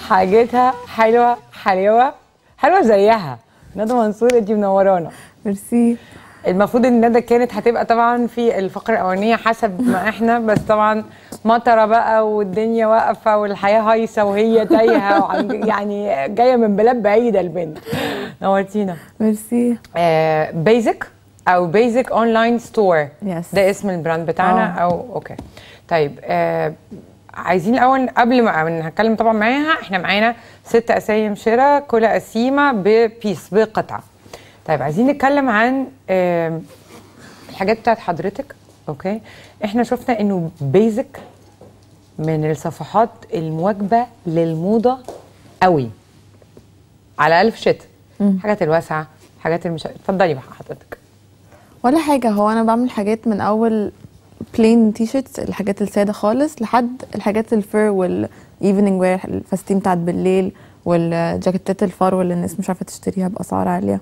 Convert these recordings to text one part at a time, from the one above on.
حاجتها حلوه حلوه حلوه زيها ندى منصور انت منورانا ميرسي المفروض ان ندى كانت هتبقى طبعا في الفقره الاولانيه حسب ما احنا بس طبعا مطره بقى والدنيا واقفه والحياه هايصه وهي تايهه وعند- يعني جايه من بلاد بعيده البنت نورتينا ميرسي بيزك او بيزك اونلاين ستور Yes. ده اسم البراند بتاعنا آه. او اوكي طيب آه عايزين الاول قبل ما هنتكلم طبعا معاها احنا معانا ست اسايم شراء كل قسيمه ببيس بقطعه طيب عايزين نتكلم عن آه الحاجات بتاعت حضرتك اوكي احنا شفنا انه بيزك من الصفحات المواكبه للموضه قوي على الاقل في الشتاء حاجات الواسعه حاجات المش اتفضلي بقى حضرتك ولا حاجة هو أنا بعمل حاجات من أول بلين تي شيرتس الحاجات السادة خالص لحد الحاجات الفر والايفنينج وير الفساتين بتاعت بالليل والجاكيتات الفرو اللي الناس مش عارفة تشتريها بأسعار عالية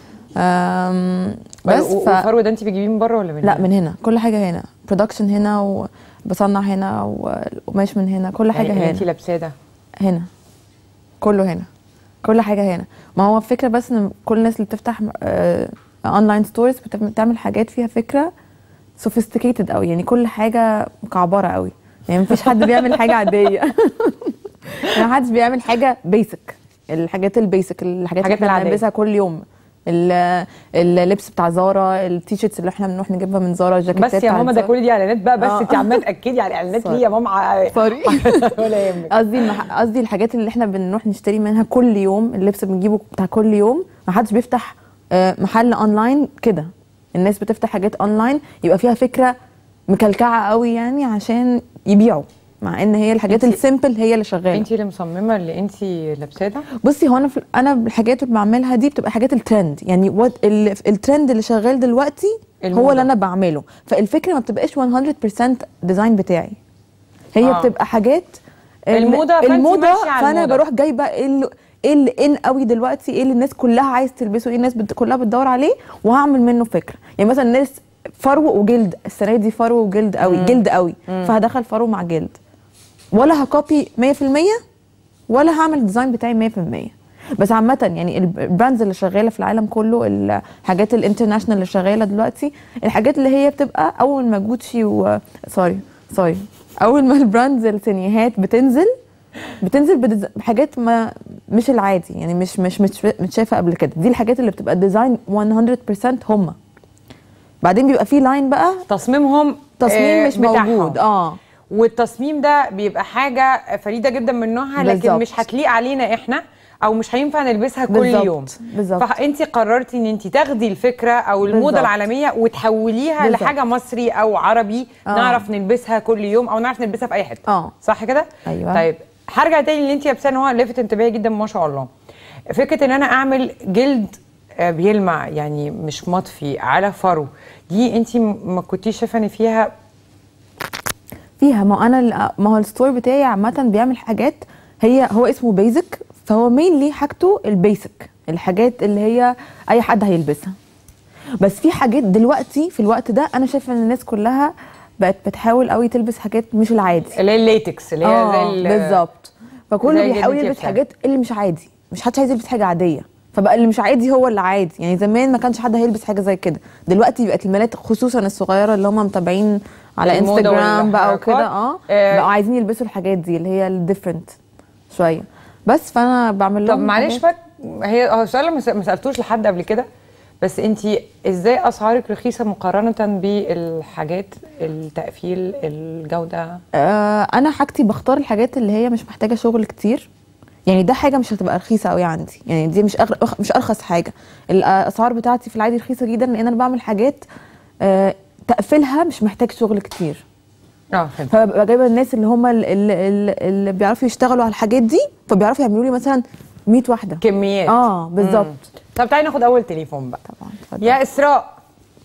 أم، بس بس ف... والفرو ده انت بتجيبيه من بره ولا من لا هنا؟ من هنا كل حاجة هنا برودكشن هنا وبصنع هنا والقماش من هنا كل حاجة يعني اللي هنا انت لابساه ده هنا كله هنا كل حاجه هنا ما هو الفكره بس ان كل الناس اللي بتفتح اونلاين ستورز بتعمل حاجات فيها فكره سوفيستيكيتد قوي يعني كل حاجه مكعبره قوي يعني مفيش حد بيعمل حاجه عاديه يعني محدش بيعمل حاجه بيسك الحاجات البيسك الحاجات اللي الحاجات احنا العادية. بنلبسها كل يوم ال- اللبس بتاع زارا التيشيرتس اللي احنا بنروح نجيبها من زارا الجاكيتات بس يا بتاعت ماما ده زارا. كل دي اعلانات بقى بس آه. انت عماله تاكدي على الاعلانات سوري. ليه يا ماما سوري ولا يهمك قصدي المح... قصدي الحاجات اللي احنا بنروح نشتري منها كل يوم اللبس بنجيبه بتاع كل يوم ما حدش بيفتح آه، محل اونلاين كده الناس بتفتح حاجات اونلاين يبقى فيها فكره مكلكعه قوي يعني عشان يبيعوا مع ان هي الحاجات انتي- السيمبل هي اللي شغاله انت اللي مصممه اللي انت لابساه ده بصي هو انا في انا الحاجات اللي بعملها دي بتبقى حاجات الترند يعني وات ال- الترند اللي شغال دلوقتي الموضة. هو اللي انا بعمله فالفكره ما بتبقاش 100% ديزاين بتاعي هي آه. آه. بتبقى حاجات ال- الموضة، فأنتي الموضه ماشية على فانا الموضة. بروح جايبه ايه اللي ايه اللي ان قوي دلوقتي ايه اللي الناس كلها عايز تلبسه ايه الناس بت... كلها بتدور عليه وهعمل منه فكره يعني مثلا الناس فرو وجلد السنه دي فرو وجلد قوي مم. جلد قوي فهدخل فرو مع جلد ولا هكوبي 100% ولا هعمل الديزاين بتاعي 100% بس عامة يعني البراندز اللي شغالة في العالم كله الحاجات الانترناشونال اللي شغالة دلوقتي الحاجات اللي هي بتبقى أول ما جوتشي و سوري سوري أول ما البراندز السينيهات بتنزل بتنزل بديز- بحاجات ما مش العادي يعني مش مش مش متشافة قبل كده دي الحاجات اللي بتبقى الديزاين 100% هم بعدين بيبقى في لاين بقى تصميمهم تصميم آه، مش بتاعهم. موجود اه والتصميم ده بيبقى حاجه فريده جدا من نوعها لكن بالظبط. مش هتليق علينا احنا او مش هينفع نلبسها كل بالظبط، يوم بالظبط. فانت قررتي ان انت تاخدي الفكره او الموضه بالظبط. العالميه وتحوليها بالظبط. لحاجه مصري او عربي آه. نعرف نلبسها كل يوم او نعرف نلبسها في اي حته آه. صح كده أيوة. طيب هرجع تاني اللي انت لابساه ان هو لفت انتباهي جدا ما شاء الله فكره ان انا اعمل جلد آه، بيلمع يعني مش مطفي على فرو دي انت ما كنتيش شايفه ان فيها فيها ما انا ال- ما هو الستور بتاعي عامه بيعمل حاجات هي هو اسمه بيزك فهو مين حاجته البيسك الحاجات اللي هي اي حد هيلبسها بس في حاجات دلوقتي في الوقت ده انا شايفه ان الناس كلها بقت بتحاول قوي تلبس حاجات مش العادي اللي هي الليتكس اللي هي اه زي ال- بالظبط فكله زي بيحاول جلد يلبس كتف. حاجات اللي مش عادي مش حدش عايز يلبس حاجه عاديه فبقى اللي مش عادي هو اللي عادي يعني زمان ما كانش حد هيلبس حاجه زي كده دلوقتي بقت البنات خصوصا الصغيره اللي هم متابعين على الموضة انستجرام بقى والحركات. وكده اه آه. بقوا عايزين يلبسوا الحاجات دي اللي هي الديفرنت شويه بس فانا بعمل لهم طب معلش حاجات- بقى هي هو السؤال اللي ما س- ما سالتوش لحد قبل كده بس انت ازاي اسعارك رخيصه مقارنه بالحاجات التقفيل الجوده آه انا حاجتي بختار الحاجات اللي هي مش محتاجه شغل كتير يعني ده حاجه مش هتبقى رخيصه قوي عندي يعني دي مش أغ... أخ- مش ارخص حاجه الاسعار بتاعتي في العادي رخيصه جدا لان انا بعمل حاجات آه تقفيلها مش محتاج شغل كتير اه فهمت فببقى جايبه الناس اللي هم اللي, اللي, اللي بيعرفوا يشتغلوا على الحاجات دي فبيعرفوا يعملوا لي مثلا 100 واحده كميات اه بالظبط مم. طب تعالي ناخد اول تليفون بقى طبعا اتفضل. يا اسراء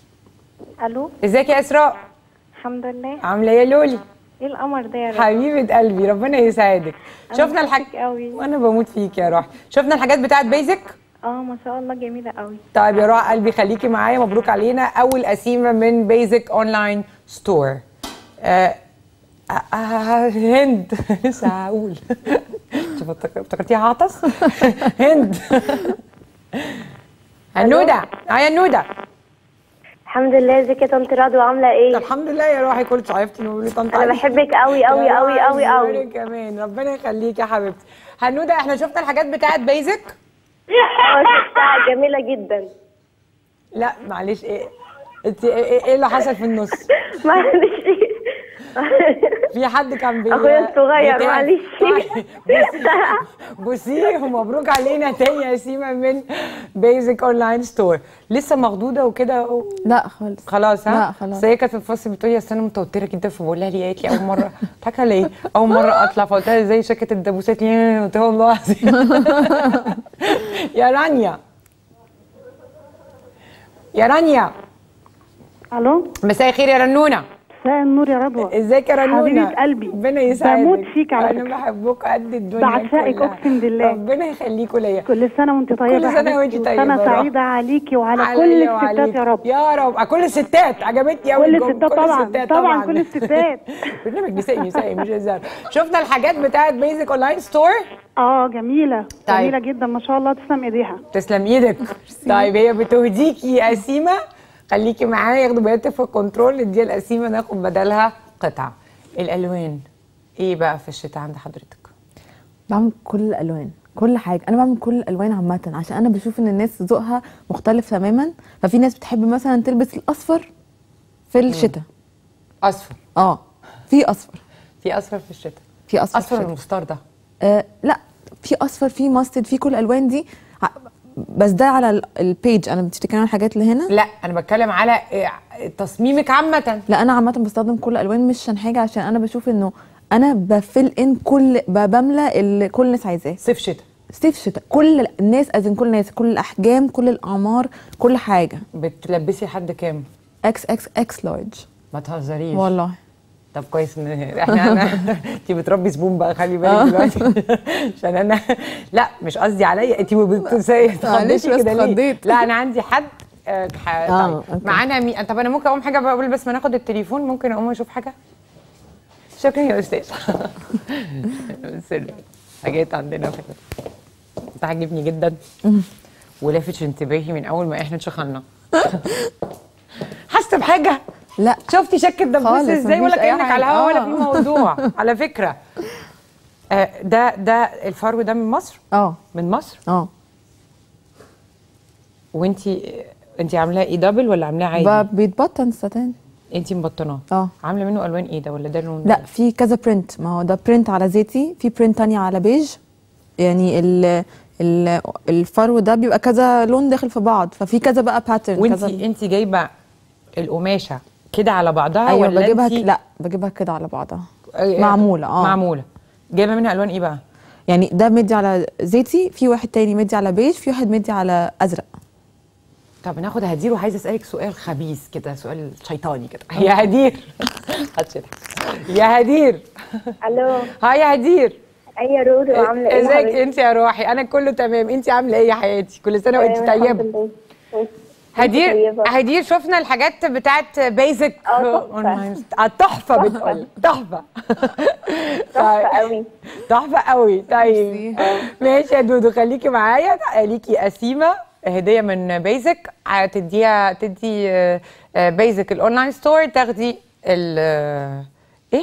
الو ازيك يا اسراء الحمد لله عامله ايه يا لولي ايه القمر ده يا رب حبيبه قلبي ربنا يسعدك أنا شفنا الحاج بحبك قوي. وانا بموت فيك يا روحي شفنا الحاجات بتاعت بيزك اه ما شاء الله جميله قوي طيب يا روح قلبي خليكي معايا مبروك علينا اول قسيمه من بيزك اونلاين ستور آه آه، آه، هند لسه هقول شوف فافتك- افتكرتيها عطس هند هنوده اه هنوده الحمد لله ازيك يا طنط رضوى عامله ايه الحمد لله يا روحي كل شعيفتي نقولي طنط انا علي. بحبك قوي قوي يا قوي روحي قوي قوي وأنا كمان ربنا يخليك يا حبيبتي هنوده احنا شفنا الحاجات بتاعت بيزك اه شفتها جميله جدا لا معلش ايه انت ايه, إيه, ايه اللي حصل في النص معلش في حد كان بي أخويا الصغير، بيتابع. معلش. طيب، بصي بصي ومبروك علينا تاني يا سيما من بيزك اونلاين ستور لسه مخضوضه وكده و... لا خالص خلاص ها لا، خلاص. بس هي كانت في الفصل بتقول لي اصل انا متوتره جدا فبقول لها ليه قالت لي اول مره قلت لها ليه اول مره اطلع فقلت لها ازاي شركه الدبوسات لي قلت لها والله العظيم يا رانيا يا رانيا الو مساء الخير يا رنونه مساء النور يا رضوى ازيك يا رنونه حبيبه قلبي ربنا يسعدك بموت فيك على انا فكره بحبك قد الدنيا بعشقك كلها. أقسم بالله. ربنا يخليكوا ليا كل سنه وانت طيبه كل يا سنة وانت حبيبتي، طيبة وسنه يا رب. سعيده عليكي وعلى كل عليا الستات وعليك. يا رب يا رب كل الستات عجبتني قوي كل الجملة. الستات طبعا طبعا كل الستات برنامج نسائي نسائي مش هزار شفنا الحاجات بتاعت بيزك اونلاين ستور اه جميله طيب. جميله جدا ما شاء الله تسلم ايديها تسلم ايدك طيب هي بتهديكي يا قسيمه خليكي معايا ياخدوا بالك في الكنترول نديها القسيمه ناخد بدلها قطعه الالوان ايه بقى في الشتاء عند حضرتك بعمل كل الالوان كل حاجه انا بعمل كل الالوان عامه عشان انا بشوف ان الناس ذوقها مختلف تماما ففي ناس بتحب مثلا تلبس الاصفر في الشتاء اصفر اه في اصفر في اصفر في الشتاء في اصفر, في اصفر الشتاء. المستردة آه لا في اصفر في ماسترد في كل الالوان دي ع- بس ده على ال- البيج انا بتتكلم عن الحاجات اللي هنا لا انا بتكلم على إيه، تصميمك عامه لا انا عامه بستخدم كل الالوان مش عشان حاجه عشان انا بشوف انه انا بفل ان كل ب- بملى اللي كل الناس عايزاه صيف شتاء صيف شتاء كل الناس ازن كل الناس كل الاحجام كل الاعمار كل حاجه بتلبسي حد كام اكس اكس اكس لارج ما تهزريش والله طب كويس ان احنا انا انت بتربي زبون بقى خلي بالك دلوقتي عشان انا لا مش قصدي عليا انت اتخضيتي معلش بس كده ليه؟ اتخضيت. لا انا عندي حد آه، ح- آه، طيب أوكي. معانا مي... طب انا ممكن اقوم حاجه بقى بس ما ناخد التليفون ممكن اقوم اشوف حاجه شكرا يا استاذ سر حاجات عندنا في بتعجبني جدا ولافت انتباهي من اول ما احنا اتشخلنا حاسه بحاجه لا شفتي شك الدبوس خالص، ازاي مفيش ولا أي كانك حاجة. على الهوا ولا آه. في موضوع على فكره آه ده ده الفرو ده من مصر اه من مصر اه وانتي انتي عاملاه ايه دبل ولا عاملاه عادي ب- بيتبطن ستان انتي مبطناه اه عامله منه الوان ايه ده ولا ده لون لا في كذا برنت ما هو ده برنت على زيتي في برنت تانية على بيج يعني ال ال الفرو ده بيبقى كذا لون داخل في بعض ففي كذا بقى باترن وانتي انتي جايبه القماشه كده على بعضها ايوه ولا بجيبها ك... انتي لا بجيبها كده على بعضها آه، معموله اه معموله جايبه منها الوان ايه بقى يعني ده مدي على زيتي في واحد تاني مدي على بيج في واحد مدي على ازرق طب ناخد هدير وعايزه اسالك سؤال خبيث كده سؤال شيطاني كده يا هدير هتضحك. يا هدير الو هاي يا هدير اي يا رودو عامله ايه يا ازيك حبيبتي؟ انت يا روحي انا كله تمام انت عامله ايه يا حياتي كل سنه وانت تمام، الحمد طيبه لله. هدير طيبة. هدير شفنا الحاجات بتاعت بيزك اه، تحفة. تحفه بتقول تحفه تحفه قوي تحفه قوي طيب ماشي يا دودو خليكي معايا ليكي قسيمه هديه من بيزك هتديها تدي بيزك الاونلاين ستور تاخدي ال آه، ايه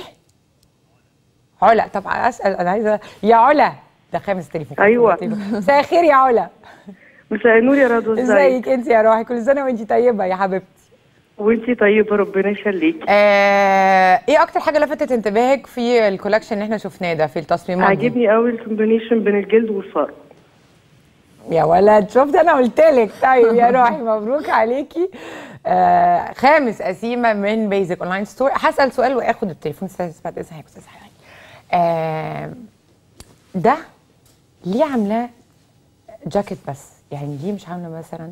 علا طب اسال انا عايزه يا علا ده خامس تليفون أيوة. مساء الخير يا علا مساء النور يا رضوى ازيك ازيك انت يا روحي كل سنه وانت طيبه يا حبيبتي وانتي طيبه ربنا يخليك آه، ايه اكتر حاجه لفتت انتباهك في الكولكشن اللي احنا شفناه ده في التصميمات دي؟ عاجبني قوي الكومبينيشن بين الجلد والفرو يا ولد شفت انا قلت لك طيب يا روحي مبروك عليكي آه خامس قسيمه من بيزك اونلاين ستور هسال سؤال واخد التليفون استاذ بعد اذنك استاذ حنان آه ده ليه عاملاه جاكيت بس يعني ليه مش عامله مثلا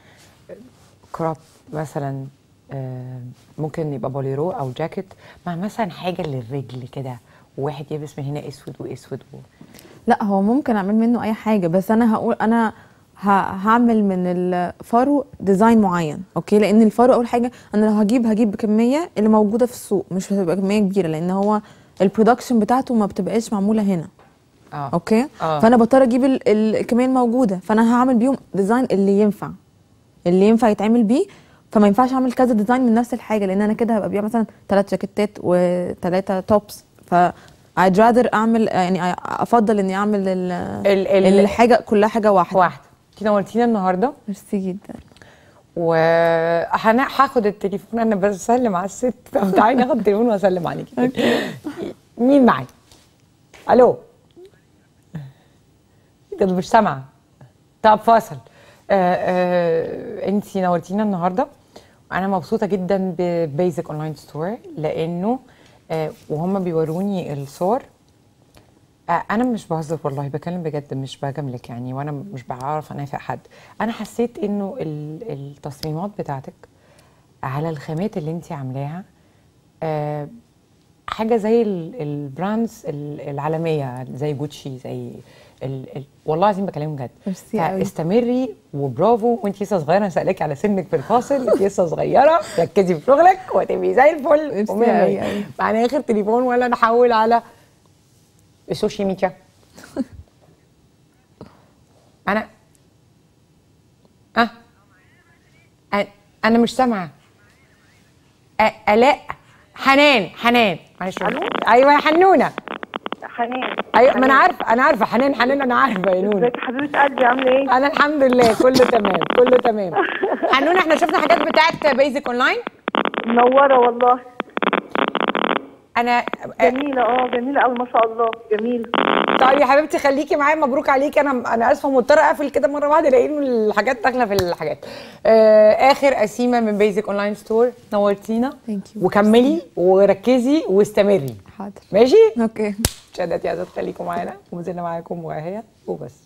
كروب مثلا آه ممكن يبقى بوليرو او جاكيت مع مثلا حاجه للرجل كده وواحد يلبس من هنا اسود واسود و... لا هو ممكن اعمل منه اي حاجه بس انا هقول انا ه- هعمل من الفرو ديزاين معين اوكي لان الفرو اول حاجه انا لو هجيب هجيب بكميه اللي موجوده في السوق مش هتبقى كميه كبيره لان هو البرودكشن بتاعته ما بتبقاش معموله هنا اه اوكي آه. فانا بضطر اجيب ال- ال- الكميه الموجوده فانا هعمل بيهم ديزاين اللي ينفع اللي ينفع يتعمل بيه فما ينفعش اعمل كذا ديزاين من نفس الحاجه لان انا كده هبقى بيع مثلا ثلاث جاكيتات وثلاثه توبس ف I'd rather اعمل يعني افضل اني اعمل ال- ال- ال- الحاجه كلها حاجه واحده واحده انت نورتينا النهارده ميرسي جدا وهاخد التليفون انا بسلم على الست تعالي ناخد التليفون واسلم عليكي مين معايا الو كده مش سامعه طب فاصل آه آه انت نورتينا النهارده انا مبسوطه جدا ببيزك اونلاين ستور لانه آه وهم بيوروني الصور آه، انا مش بهزر والله بكلم بجد مش بجاملك يعني وانا مش بعرف انافق حد انا حسيت انه ال- التصميمات بتاعتك على الخامات اللي انت عاملاها آه، حاجه زي ال- البراندز ال- العالميه زي جوتشي زي ال ال والله العظيم بكلمك بجد ميرسي قوي. استمري وبرافو وانت لسه صغيره انا سالك على سنك في الفاصل انت لسه صغيره ركزي في شغلك وهتبقي زي الفل ميرسي ومية قوي مية. قوي. معنا اخر تليفون ولا نحول على السوشيال ميديا انا اه أ- انا مش سامعه أ- الاء حنان حنان معلش ايوه يا حنونه حنان ايوه ما انا عارفه انا عارفه حنان حنان انا عارفه يا نونه ازيك يا حبيبه قلبي عامله ايه؟ انا الحمد لله كله تمام كله تمام حنونه احنا شفنا حاجات بتاعت بيزك اونلاين منوره والله انا جميله اه جميله قوي ما شاء الله جميل طيب يا حبيبتي خليكي معايا مبروك عليكي انا انا اسفه مضطره اقفل كده مره واحده لان الحاجات داخله في الحاجات آه اخر اسيمه من بيزك اونلاين ستور نورتينا Thank you. وكملي وركزي واستمري حاضر ماشي اوكي شهادات يا عزت خليكم معانا وما زلنا معاكم وهي وبس